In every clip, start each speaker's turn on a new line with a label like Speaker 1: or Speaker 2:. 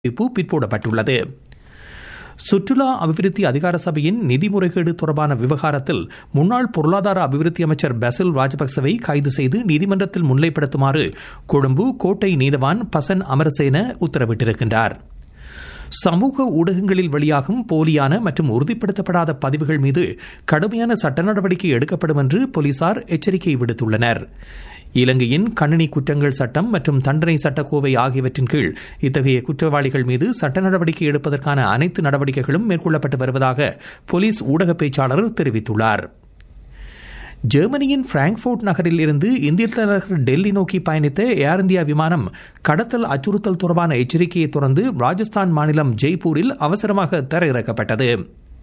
Speaker 1: அறிவிப்பு பிற்போடப்பட்டுள்ளது சுற்றுலா அபிவிருத்தி அதிகார சபையின் நிதி முறைகேடு தொடர்பான விவகாரத்தில் முன்னாள் பொருளாதார அபிவிருத்தி அமைச்சர் பசில் ராஜபக்சவை கைது செய்து நீதிமன்றத்தில் முன்னிலைப்படுத்துமாறு கொழும்பு கோட்டை நீதவான் பசன் அமரசேன உத்தரவிட்டிருக்கின்றார் சமூக ஊடகங்களில் வெளியாகும் போலியான மற்றும் உறுதிப்படுத்தப்படாத பதிவுகள் மீது கடுமையான சட்ட நடவடிக்கை எடுக்கப்படும் என்று போலீசார் எச்சரிக்கை விடுத்துள்ளனர் இலங்கையின் கணினி குற்றங்கள் சட்டம் மற்றும் தண்டனை சட்டக்கோவை ஆகியவற்றின் கீழ் இத்தகைய குற்றவாளிகள் மீது சட்ட நடவடிக்கை எடுப்பதற்கான அனைத்து நடவடிக்கைகளும் மேற்கொள்ளப்பட்டு வருவதாக போலீஸ் ஊடக பேச்சாளர் தெரிவித்துள்ளார் ஜெர்மனியின் பிராங்க்போர்ட் நகரில் இருந்து இந்திய தலைநகர் டெல்லி நோக்கி பயணித்த ஏர் இந்தியா விமானம் கடத்தல் அச்சுறுத்தல் தொடர்பான எச்சரிக்கையை தொடர்ந்து ராஜஸ்தான் மாநிலம் ஜெய்ப்பூரில் அவசரமாக தரையிறக்கப்பட்டது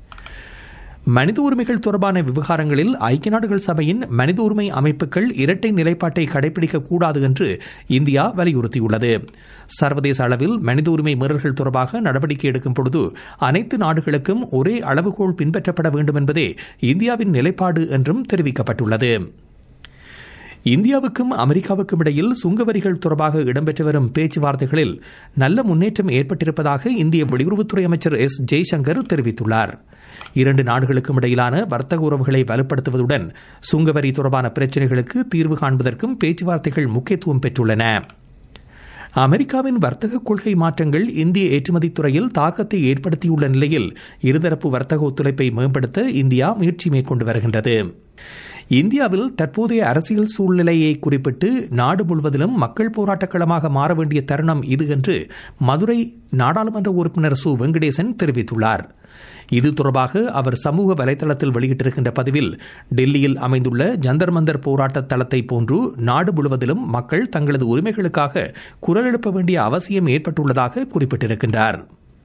Speaker 1: மனித உரிமைகள் தொடர்பான விவகாரங்களில் ஐக்கிய நாடுகள் சபையின் மனித உரிமை அமைப்புகள் இரட்டை நிலைப்பாட்டை கடைபிடிக்க கூடாது என்று இந்தியா வலியுறுத்தியுள்ளது சர்வதேச அளவில் மனித உரிமை மீறல்கள் தொடர்பாக நடவடிக்கை எடுக்கும் பொழுது அனைத்து நாடுகளுக்கும் ஒரே அளவுகோல் பின்பற்றப்பட வேண்டும் என்பதே இந்தியாவின் நிலைப்பாடு என்றும் தெரிவிக்கப்பட்டுள்ளது இந்தியாவுக்கும் அமெரிக்காவுக்கும் இடையில் சுங்கவரிகள் தொடர்பாக இடம்பெற்று வரும் பேச்சுவார்த்தைகளில் நல்ல முன்னேற்றம் ஏற்பட்டிருப்பதாக இந்திய வெளியுறவுத்துறை அமைச்சர் எஸ் ஜெய்சங்கர் தெரிவித்துள்ளார் இரண்டு நாடுகளுக்கும் இடையிலான வர்த்தக உறவுகளை வலுப்படுத்துவதுடன் சுங்கவரி தொடர்பான பிரச்சினைகளுக்கு தீர்வு காண்பதற்கும் பேச்சுவார்த்தைகள் முக்கியத்துவம் பெற்றுள்ளன அமெரிக்காவின் வர்த்தக கொள்கை மாற்றங்கள் இந்திய ஏற்றுமதி துறையில் தாக்கத்தை ஏற்படுத்தியுள்ள நிலையில் இருதரப்பு வர்த்தக ஒத்துழைப்பை மேம்படுத்த இந்தியா முயற்சி மேற்கொண்டு வருகின்றது இந்தியாவில் தற்போதைய அரசியல் சூழ்நிலையை குறிப்பிட்டு நாடு முழுவதிலும் மக்கள் போராட்டக் களமாக மாற வேண்டிய தருணம் இது என்று மதுரை நாடாளுமன்ற உறுப்பினர் சு வெங்கடேசன் தெரிவித்துள்ளார் இது தொடர்பாக அவர் சமூக வலைதளத்தில் வெளியிட்டிருக்கின்ற பதிவில் டெல்லியில் அமைந்துள்ள ஜந்தர் மந்தர் போராட்ட தளத்தை போன்று நாடு முழுவதிலும் மக்கள் தங்களது உரிமைகளுக்காக குரல் எழுப்ப வேண்டிய அவசியம் ஏற்பட்டுள்ளதாக குறிப்பிட்டிருக்கின்றார்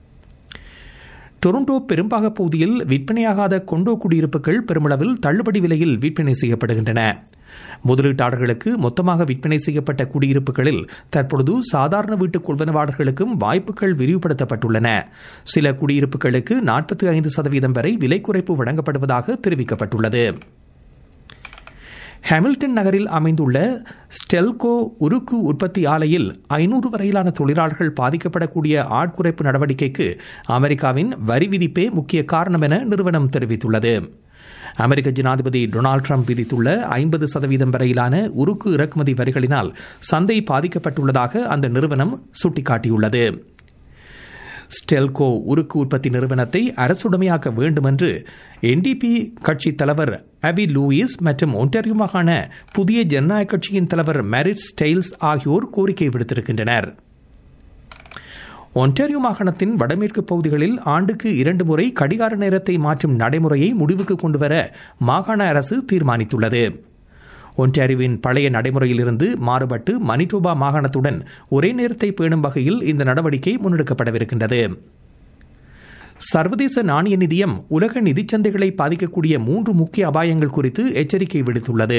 Speaker 1: டொரண்டோ பெரும்பாக பகுதியில் விற்பனையாகாத கொண்டோ குடியிருப்புகள் பெருமளவில் தள்ளுபடி விலையில் விற்பனை செய்யப்படுகின்றன முதலீட்டாளர்களுக்கு மொத்தமாக விற்பனை செய்யப்பட்ட குடியிருப்புகளில் தற்பொழுது சாதாரண வீட்டு கொள்வனவாளர்களுக்கும் வாய்ப்புகள் விரிவுபடுத்தப்பட்டுள்ளன சில குடியிருப்புகளுக்கு நாற்பத்தி ஐந்து சதவீதம் வரை விலை குறைப்பு வழங்கப்படுவதாக தெரிவிக்கப்பட்டுள்ளது ஹாமில்டன் நகரில் அமைந்துள்ள ஸ்டெல்கோ உருக்கு உற்பத்தி ஆலையில் ஐநூறு வரையிலான தொழிலாளர்கள் பாதிக்கப்படக்கூடிய ஆட்குறைப்பு நடவடிக்கைக்கு அமெரிக்காவின் வரி விதிப்பே முக்கிய காரணம் என நிறுவனம் தெரிவித்துள்ளது அமெரிக்க ஜனாதிபதி டொனால்டு ட்ரம்ப் விதித்துள்ள ஐம்பது சதவீதம் வரையிலான உருக்கு இறக்குமதி வரிகளினால் சந்தை பாதிக்கப்பட்டுள்ளதாக அந்த நிறுவனம் சுட்டிக்காட்டியுள்ளது ஸ்டெல்கோ உருக்கு உற்பத்தி நிறுவனத்தை அரசுடைமையாக்க வேண்டும் என்று என்டிபி கட்சி தலைவர் அபி லூயிஸ் மற்றும் ஒன்டாரியோ மாகாண புதிய ஜனநாயக கட்சியின் தலைவர் மேரிட் ஸ்டைல்ஸ் ஆகியோர் கோரிக்கை விடுத்திருக்கின்றனர் ஒன்டாரியோ மாகாணத்தின் வடமேற்கு பகுதிகளில் ஆண்டுக்கு இரண்டு முறை கடிகார நேரத்தை மாற்றும் நடைமுறையை முடிவுக்கு கொண்டுவர மாகாண அரசு தீர்மானித்துள்ளது ஒன்டாரியோவின் பழைய நடைமுறையிலிருந்து மாறுபட்டு மணிட்டோபா மாகாணத்துடன் ஒரே நேரத்தை பேணும் வகையில் இந்த நடவடிக்கை முன்னெடுக்கப்படவிருக்கின்றது சர்வதேச நாணய நிதியம் உலக நிதிச்சந்தைகளை பாதிக்கக்கூடிய மூன்று முக்கிய அபாயங்கள் குறித்து எச்சரிக்கை விடுத்துள்ளது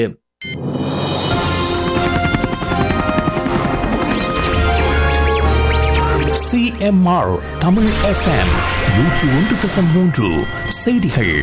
Speaker 2: சிஎம்ஆர் தமிழ் எஃப்எம் நூற்று ஒன்று தசம் மூன்று செய்திகள்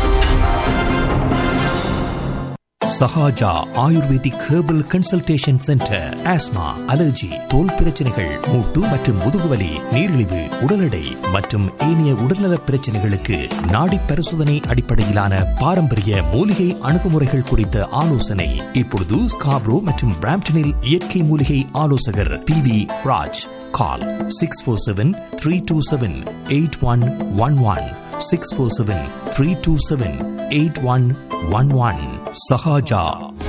Speaker 2: Sahaja ayurvedic herbal consultation centre asthma allergy தோல் பிரச்சனைகள் மூட்டு மற்றும் முதுகுவலி நீரிழிவு உடல் எடை மற்றும் ஏனைய உடல்நல பிரச்சனைகளுக்கு நாடி பரிசோதனை அடிப்படையிலான பாரம்பரிய மூலிகை அணுகுமுறைகள் குறித்த ஆலோசனை இப்பொழுது ஸ்காப்ரோ மற்றும் பிராம்டனில் இயற்கை மூலிகை ஆலோசகர் P V Raj call six four seven three two seven eight one one one six four seven three two seven eight one one one Sahaja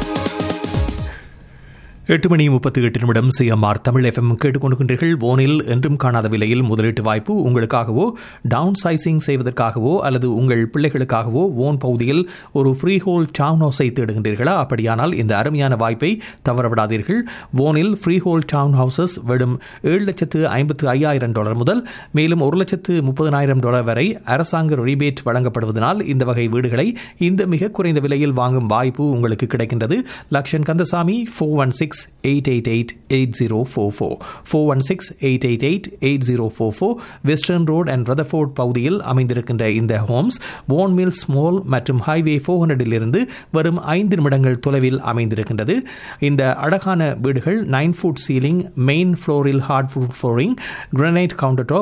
Speaker 1: எட்டு மணி முப்பத்தி எட்டு நிமிடம் சிஎம்ஆர் தமிழ் எஃப்எம் கேட்டுக்கொண்டிருக்கின்றீர்கள் போனில் என்றும் காணாத விலையில் முதலீட்டு வாய்ப்பு உங்களுக்காகவோ டவுன் சைசிங் செய்வதற்காகவோ அல்லது உங்கள் பிள்ளைகளுக்காகவோ ஓன் பகுதியில் ஒரு ஃப்ரீ ஹோல் டவுன் ஹவுஸை தேடுகின்றீர்களா அப்படியானால் இந்த அருமையான வாய்ப்பை தவறவிடாதீர்கள் ஓனில் ஃப்ரீ ஹோல் டவுன் ஹவுசஸ் வெறும் ஏழு லட்சத்து ஐம்பத்து ஐயாயிரம் டாலர் முதல் மேலும் ஒரு லட்சத்து முப்பதனாயிரம் டாலர் வரை அரசாங்க ரிபேட் வழங்கப்படுவதனால் இந்த வகை வீடுகளை இந்த மிக குறைந்த விலையில் வாங்கும் வாய்ப்பு உங்களுக்கு கிடைக்கின்றது Lakshan Kandasamy four one six six eight eight eight eight zero four four four one six eight eight eight eight zero four four Western Road and Rutherford பகுதியில் அமைந்திருக்கின்ற இந்த ஹோம்ஸ் போன் மில் ஸ்மால் மற்றும் ஹைவே ஃபோர் ஹண்ட்ரடிலிருந்து வரும் ஐந்து நிமிடங்கள் தொலைவில் அமைந்திருக்கின்றது இந்த அழகான வீடுகள் நைன் ஃபுட் சீலிங் மெயின் ஃப்ளோரில் hardwood flooring granite counter top